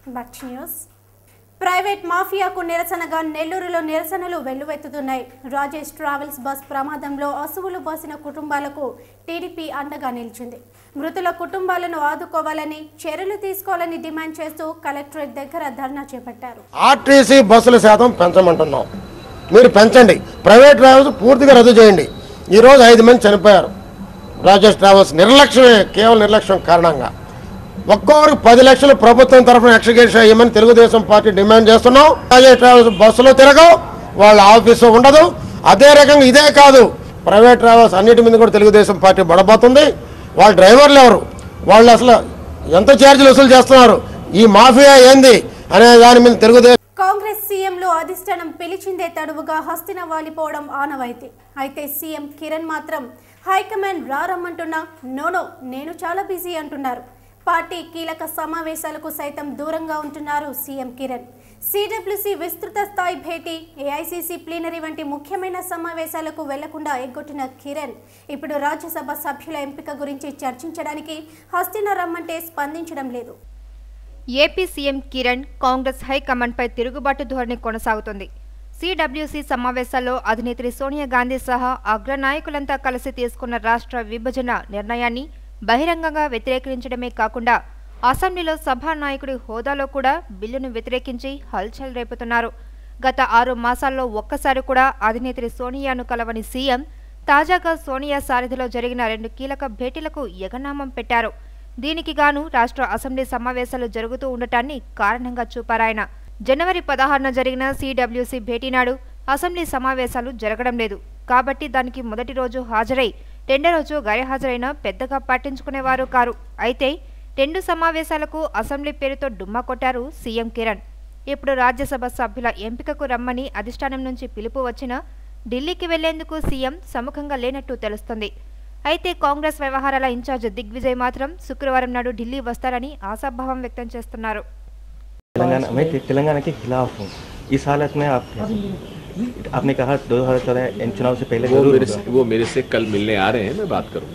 Back to news private మాఫియాకు నిరసనగా నెల్లూరులో నిరసనలు వెల్లువెత్తుతున్నాయి రాజేష్ ట్రావెల్స్ బస్ ప్రమాదంలో అసువులు బాసిన కుటుంబాలకు టీడీపీ అండగా నిలిచింది మృతుల కుటుంబాలను ఆదుకోవాలని చర్యలు తీసుకోవాలని డిమాండ్ చేస్తూ కలెక్టరేట్ దగ్గర ధర్నా చేపట్టారు ఆర్టీసీ బస్సుల శాతం పెంచమంటున్నాం మీరు పెంచండి ప్రైవేట్ ట్రావెల్స్ పూర్తిగా రద్దు చేయండి ఈరోజు ఐదు మంది చనిపోయారు రాజేష్ ట్రావెల్స్ నిర్లక్ష్యమే కేవలం నిర్లక్ష్యం కారణంగా ఒక్కొక్కరు పది లక్షలు ప్రభుత్వం తరఫున ఎక్స్టిగేషన్ చేయమని తెలుగుదేశం పార్టీ డిమాండ్ చేస్తున్నాం రాజేష్ ట్రావెల్స్ బస్సులో తిరగవు వాళ్ళ ఆఫీసు ఉండదు అదే రకంగా ఇదే కాదు ప్రైవేట్ ట్రావెల్స్ అన్నిటి మీద కూడా తెలుగుదేశం పార్టీ పడబోతుంది వాళ్ళ డ్రైవర్లు ఎవరు వాళ్ళు అసలు ఎంత ఛార్జీలు వసూలు చేస్తున్నారు ఈ మాఫియా ఏంది అనే దాని మీద తెలుగుదేశం కాంగ్రెస్ సీఎంలో అధిష్టానం పిలిచిందే తడువుగా హస్తిన వాలిపోవడం ఆనవాయితీ అయితే సీఎం కిరణ్ మాత్రం హైకమాండ్ రారమ్మంటున్నా నోనో నేను చాలా బిజీ అంటున్నారు పార్టీ కీలక సమావేశాలకు సైతం దూరంగా ఉంటున్నారు సీఎం కిరణ్ సిడబ్ల్యూసీ విస్తృత స్థాయి భేటీ ఏఐసీసీ ప్లీనరీ వంటి ముఖ్యమైన సమావేశాలకు వెళ్లకుండా ఎగ్గొట్టిన కిరణ్ ఇప్పుడు రాజ్యసభ సభ్యుల ఎంపిక గురించి చర్చించడానికి హస్తిన రమ్మంటే స్పందించడం లేదు ఏపీ సీఎం కిరణ్ కాంగ్రెస్ హైకమాండ్పై తిరుగుబాటు ధోరణి కొనసాగుతుంది సిడబ్ల్యూసీ సమావేశాల్లో అధినేత్రి సోనియా గాంధీ సహా అగ్రనాయకులంతా కలిసి తీసుకున్న రాష్ట్ర విభజన నిర్ణయాన్ని బహిరంగంగా వ్యతిరేకించడమే కాకుండా అసెంబ్లీలో సభానాయకుడి హోదాలో కూడా బిల్లును వ్యతిరేకించి హల్చల్ రేపుతున్నారు గత ఆరు మాసాల్లో ఒక్కసారి కూడా అధినేత్రి సోనియాను కలవని సీఎం తాజాగా సోనియా సారథిలో జరిగిన రెండు కీలక భేటీలకు ఎగనామం పెట్టారు దీనికి గాను రాష్ట్ర అసెంబ్లీ సమావేశాలు జరుగుతూ ఉండటాన్ని కారణంగా చూపారాయన జనవరి పదహారున జరిగిన సిడబ్ల్యూసీ భేటీ నాడు అసెంబ్లీ సమావేశాలు జరగడం లేదు కాబట్టి దానికి మొదటి రోజు హాజరై రెండో రోజు గైర్హాజరైన పెద్దగా పట్టించుకునేవారు కారు అయితే రెండు సమావేశాలకు అసెంబ్లీ పేరుతో డుమ్మా కొట్టారు సీఎం కిరణ్ ఇప్పుడు రాజ్యసభ సభ్యుల ఎంపికకు రమ్మని అధిష్టానం నుంచి పిలుపు వచ్చినా ఢిల్లీకి వెళ్లేందుకు సీఎం సముఖంగా లేనట్టు తెలుస్తుంది అయితే కాంగ్రెస్ వ్యవహారాల ఇన్ఛార్జ్ దిగ్విజయ్ మాత్రం శుక్రవారం నాడు ఢిల్లీ వస్తారని ఆశాభావం వ్యక్తం చేస్తున్నారు तेलंगाना मैं ते- तेलंगाना के खिलाफ हूँ इस हालत में आप आपने कहा दो हजार चौदह चुनाव से पहले वो जरूर मेरे होगा। से वो मेरे से कल मिलने आ रहे हैं मैं बात करूंगा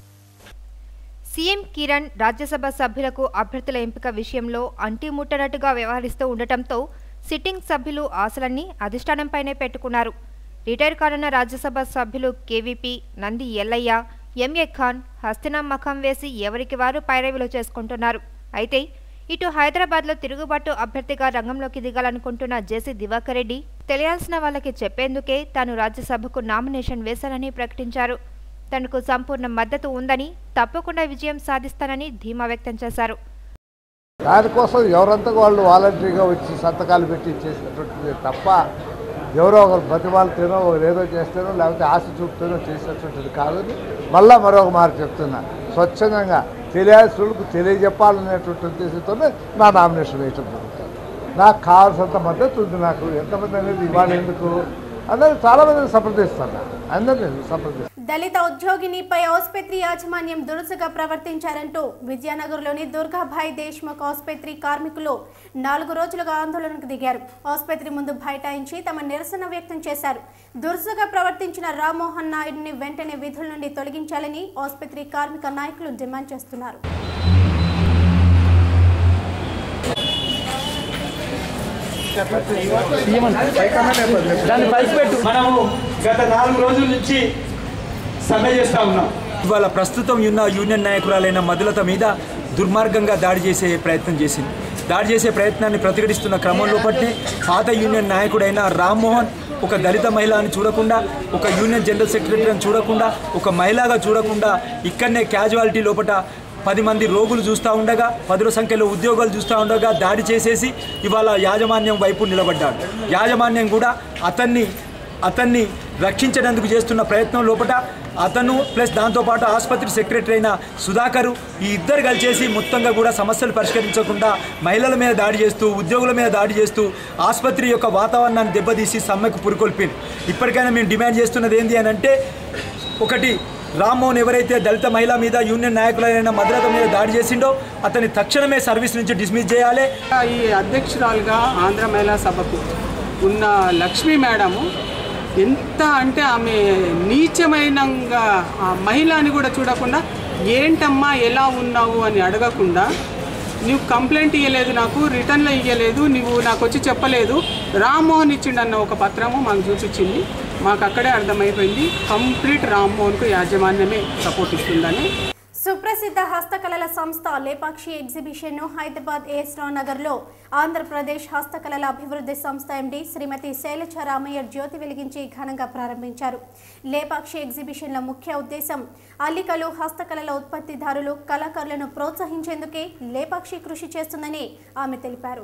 సీఎం కిరణ్ రాజ్యసభ సభ్యులకు అభ్యర్థుల ఎంపిక విషయంలో అంటిముట్టనట్టుగా వ్యవహరిస్తూ ఉండటంతో సిట్టింగ్ సభ్యులు ఆశలన్నీ అధిష్టానంపైనే పెట్టుకున్నారు రిటైర్ కానున్న రాజ్యసభ సభ్యులు కేవీపీ నంది ఎల్లయ్య ఎంఏ ఖాన్ హస్తినా మఖం వేసి ఎవరికి వారు పైరవిలో చేసుకుంటున్నారు అయితే ఇటు హైదరాబాద్లో తిరుగుబాటు అభ్యర్థిగా రంగంలోకి దిగాలనుకుంటున్న జేసీ దివాకర్ రెడ్డి తెలియాల్సిన వాళ్ళకి చెప్పేందుకే తాను రాజ్యసభకు నామినేషన్ వేశానని ప్రకటించారు తనకు సంపూర్ణ మద్దతు ఉందని తప్పకుండా విజయం సాధిస్తానని ధీమా వ్యక్తం చేశారు దానికోసం ఎవరంతా వాళ్ళు వాలంటరీగా వచ్చి సంతకాలు పెట్టి చేసినటువంటిది తప్ప ఎవరో ఒకరు బతిమాలతేనో ఒకరు ఏదో చేస్తేనో లేకపోతే ఆశ చూపుతేనో చేసినటువంటిది కాదని మళ్ళా మరొక మాట చెప్తున్నా స్వచ్ఛందంగా తెలియాల్సినకు తెలియజెప్పాలనేటువంటి ఉద్దేశంతోనే నా నామినేషన్ వేయటం జరుగుతుంది నాకు కావాల్సినంత మద్దతు ఉంది నాకు ఎంతమంది అనేది ఇవాళ ఎందుకు అందరూ చాలామందిని సంప్రదిస్తున్నా అందరినీ సంప్రదిస్తున్నా దళిత ఉద్యోగినిపై ఆసుపత్రి యాజమాన్యం దురుసుగా ప్రవర్తించారంటూ విద్యానగర్లోని దుర్గాభాయ్ దేశ్ముఖ్ ఆసుపత్రి కార్మికులు నాలుగు రోజులుగా ఆందోళనకు దిగారు ఆసుపత్రి ముందు బైఠాయించి తమ నిరసన వ్యక్తం చేశారు దురుసుగా ప్రవర్తించిన రామ్మోహన్ నాయుడుని వెంటనే విధుల నుండి తొలగించాలని ఆసుపత్రి కార్మిక నాయకులు డిమాండ్ చేస్తున్నారు మనము గత నాలుగు రోజుల నుంచి సమ్మె చేస్తా ఉన్నాం ఇవాళ ప్రస్తుతం ఉన్న యూనియన్ నాయకురాలైన మధులత మీద దుర్మార్గంగా దాడి చేసే ప్రయత్నం చేసింది దాడి చేసే ప్రయత్నాన్ని ప్రతిఘటిస్తున్న క్రమంలో పట్టే పాత యూనియన్ నాయకుడైన రామ్మోహన్ ఒక దళిత మహిళని చూడకుండా ఒక యూనియన్ జనరల్ సెక్రటరీని చూడకుండా ఒక మహిళగా చూడకుండా ఇక్కడనే క్యాజువాలిటీ లోపట పది మంది రోగులు చూస్తూ ఉండగా పదుల సంఖ్యలో ఉద్యోగాలు చూస్తూ ఉండగా దాడి చేసేసి ఇవాళ యాజమాన్యం వైపు నిలబడ్డాడు యాజమాన్యం కూడా అతన్ని అతన్ని రక్షించడానికి చేస్తున్న ప్రయత్నం లోపల అతను ప్లస్ దాంతోపాటు ఆసుపత్రి సెక్రటరీ అయిన సుధాకరు ఈ ఇద్దరు కలిసేసి మొత్తంగా కూడా సమస్యలు పరిష్కరించకుండా మహిళల మీద దాడి చేస్తూ ఉద్యోగుల మీద దాడి చేస్తూ ఆసుపత్రి యొక్క వాతావరణాన్ని దెబ్బతీసి సమ్మెకు పురికొల్పింది ఇప్పటికైనా మేము డిమాండ్ చేస్తున్నది ఏంటి అని అంటే ఒకటి రామ్మోహన్ ఎవరైతే దళిత మహిళ మీద యూనియన్ నాయకులైన మద్రత మీద దాడి చేసిండో అతని తక్షణమే సర్వీస్ నుంచి డిస్మిస్ చేయాలి ఈ అధ్యక్షురాలుగా ఆంధ్ర మహిళా సభకు ఉన్న లక్ష్మీ మేడము ఎంత అంటే ఆమె నీచమైనంగా ఆ మహిళని కూడా చూడకుండా ఏంటమ్మా ఎలా ఉన్నావు అని అడగకుండా నువ్వు కంప్లైంట్ ఇవ్వలేదు నాకు రిటర్న్లో ఇవ్వలేదు నువ్వు నాకు వచ్చి చెప్పలేదు రామ్మోహన్ ఇచ్చిండన్న ఒక పత్రము మాకు చూపించింది మాకు అక్కడే అర్థమైపోయింది కంప్లీట్ రామ్మోహన్కు యాజమాన్యమే సపోర్ట్ ఇస్తుందని సుప్రసిద్ధ హస్తకళల సంస్థ లేపాక్షి ఎగ్జిబిషన్ను హైదరాబాద్ ఏస్రావ్ నగర్లో ఆంధ్రప్రదేశ్ హస్తకళల అభివృద్ధి సంస్థ ఎండి శ్రీమతి శైలజ రామయ్య జ్యోతి వెలిగించి ఘనంగా ప్రారంభించారు లేపాక్షి ఎగ్జిబిషన్ల ముఖ్య ఉద్దేశం అల్లికలు హస్తకళల ఉత్పత్తిదారులు కళాకారులను ప్రోత్సహించేందుకే లేపాక్షి కృషి చేస్తుందని ఆమె తెలిపారు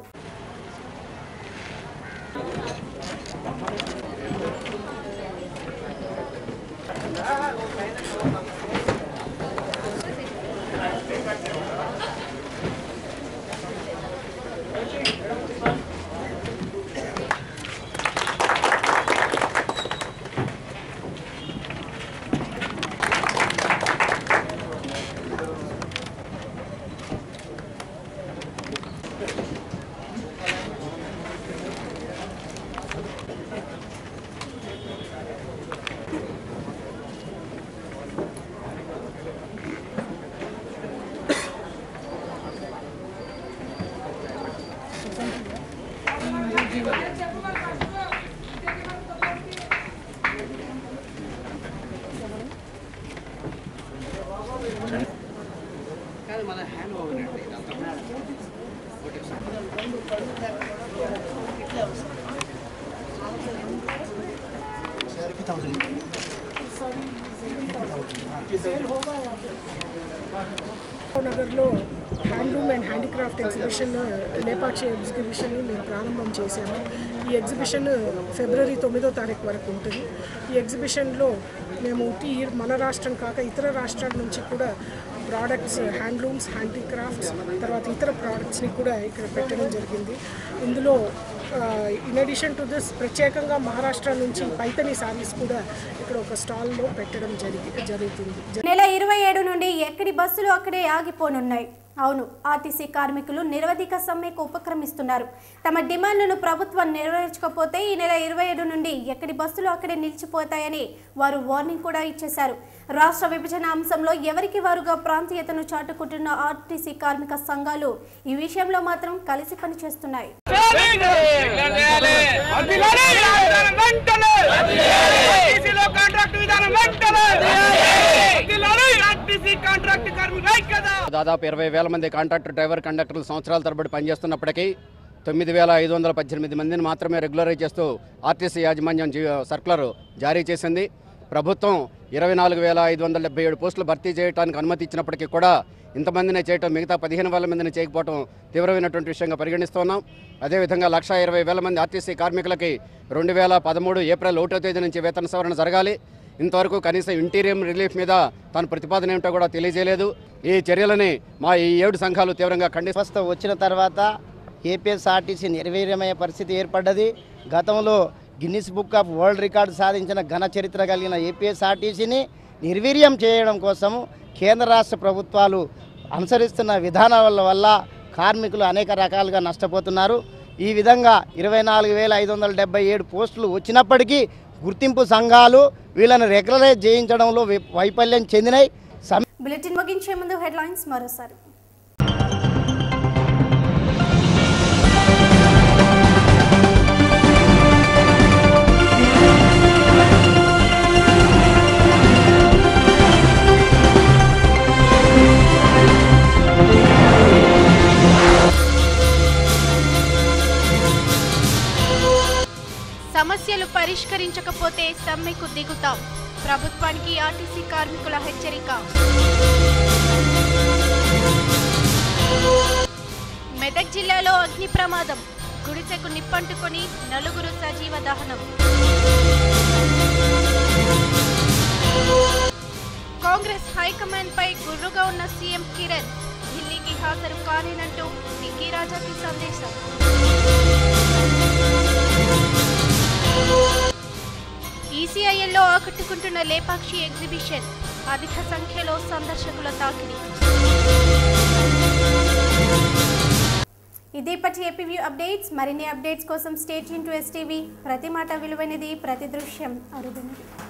నగర్లో handloom and handicraft exhibition Lepakshi exhibition మేము ప్రారంభం చేశాము ఈ ఎగ్జిబిషన్ ఫిబ్రవరి తొమ్మిదో తారీఖు వరకు ఉంటుంది ఈ ఎగ్జిబిషన్లో మేము ఉట్టి మన రాష్ట్రం కాక ఇతర రాష్ట్రాల నుంచి కూడా ప్రోడక్ట్స్ హ్యాండ్లూమ్స్ హ్యాండీక్రాఫ్ట్స్ తర్వాత ఇతర ప్రోడక్ట్స్ని కూడా ఇక్కడ పెట్టడం జరిగింది ఇందులో ఇన్ అడిషన్ టు దిస్ ప్రత్యేకంగా మహారాష్ట్ర నుంచి పైతని సారీస్ కూడా ఇక్కడ ఒక స్టాల్లో పెట్టడం జరిగి జరుగుతుంది నెల ఇరవై ఏడు నుండి ఎక్కడి బస్సులు అక్కడే ఆగిపోనున్నాయి అవును ఆర్టీసీ కార్మికులు నిరవధిక సమ్మెకు ఉపక్రమిస్తున్నారు తమ డిమాండ్లను ప్రభుత్వం నెరవేర్చకపోతే ఈ నెల ఇరవై ఏడు నుండి ఎక్కడి బస్సులు అక్కడే నిలిచిపోతాయని వారు వార్నింగ్ కూడా ఇచ్చేశారు రాష్ట్ర విభజన అంశంలో ఎవరికి వారుగా ప్రాంతీయతను చాటుకుంటున్న ఆర్టీసీ కార్మిక సంఘాలు ఈ విషయంలో మాత్రం కలిసి పనిచేస్తున్నాయి దాదాపు ఇరవై వేల మంది కాంట్రాక్టర్ డ్రైవర్ కండక్టర్లు సంవత్సరాల తరబడి పనిచేస్తున్నప్పటికీ తొమ్మిది వేల ఐదు వందల పద్దెనిమిది మందిని మాత్రమే రెగ్యులరైజ్ చేస్తూ ఆర్టీసీ యాజమాన్యం జీ- సర్కులర్ జారీ చేసింది ప్రభుత్వం ఇరవై నాలుగు వేల ఐదు వందల డెబ్బై ఏడు పోస్టులు భర్తీ చేయడానికి అనుమతి ఇచ్చినప్పటికీ కూడా ఇంతమందినే చేయటం మిగతా పదిహేను వేల మందిని చేయకపోవడం తీవ్రమైనటువంటి విషయంగా పరిగణిస్తున్నాం అదేవిధంగా లక్ష ఇరవై వేల మంది ఆర్టీసీ కార్మికులకి రెండు వేల పదమూడు ఏప్రిల్ ఒకటో తేదీ నుంచి వేతన సవరణ జరగాలి ఇంతవరకు కనీసం ఇంటీరియం రిలీఫ్ మీద తాను ప్రతిపాదన ఏమిటో కూడా తెలియజేయలేదు ఈ చర్యలని మా ఈ ఏడు సంఘాలు తీవ్రంగా ఖండి వ్యవస్థ వచ్చిన తర్వాత ఏపీఎస్ఆర్టీసీ నిర్వీర్యమయ్యే పరిస్థితి ఏర్పడ్డది గతంలో Guinness book of world record సాధించిన ఘన చరిత్ర కలిగిన ఏపీఎస్ఆర్టీసీని నిర్వీర్యం చేయడం కోసము కేంద్ర రాష్ట్ర ప్రభుత్వాలు అనుసరిస్తున్న విధానాల వల్ల కార్మికులు అనేక రకాలుగా నష్టపోతున్నారు ఈ విధంగా ఇరవై నాలుగు వేల ఐదు వందల డెబ్బై ఏడు పోస్టులు వచ్చినప్పటికీ గుర్తింపు సంఘాలు వీళ్ళని రెగ్యులరైజ్ చేయించడంలో వై- వైఫల్యం చెందినాయి సమ్మె బులెటిన్ ముగించే ముందు హెడ్లైన్స్ మరోసారి సమస్యలు పరిష్కరించకపోతే సమ్మెకు దిగుతాం ప్రభుత్వానికి ఆర్టీసీ కార్మికుల హెచ్చరిక మెదక్ జిల్లాలో అగ్ని ప్రమాదం గుడిసెకు నిప్పంటుకొని నలుగురు సజీవ దహనం కాంగ్రెస్ హైకమాండ్ పై గుర్రుగా ఉన్న సీఎం కిరణ్ ఢిల్లీకి హాజరు కాలేనంటూ నిక్కీ రాజాకి సందేశం ఈసీఐఎల్లో ఆకట్టుకుంటున్న లేపాక్షి ఎగ్జిబిషన్ అధిక సంఖ్యలో సందర్శకుల తాకిడి ఇది ఇప్పటి ఏపీవ్యూ అప్డేట్స్ మరిన్ని అప్డేట్స్ కోసం స్టేట్ టు ఎస్టీవీ ప్రతి మాట విలువైనది ప్రతి దృశ్యం అరుదైనది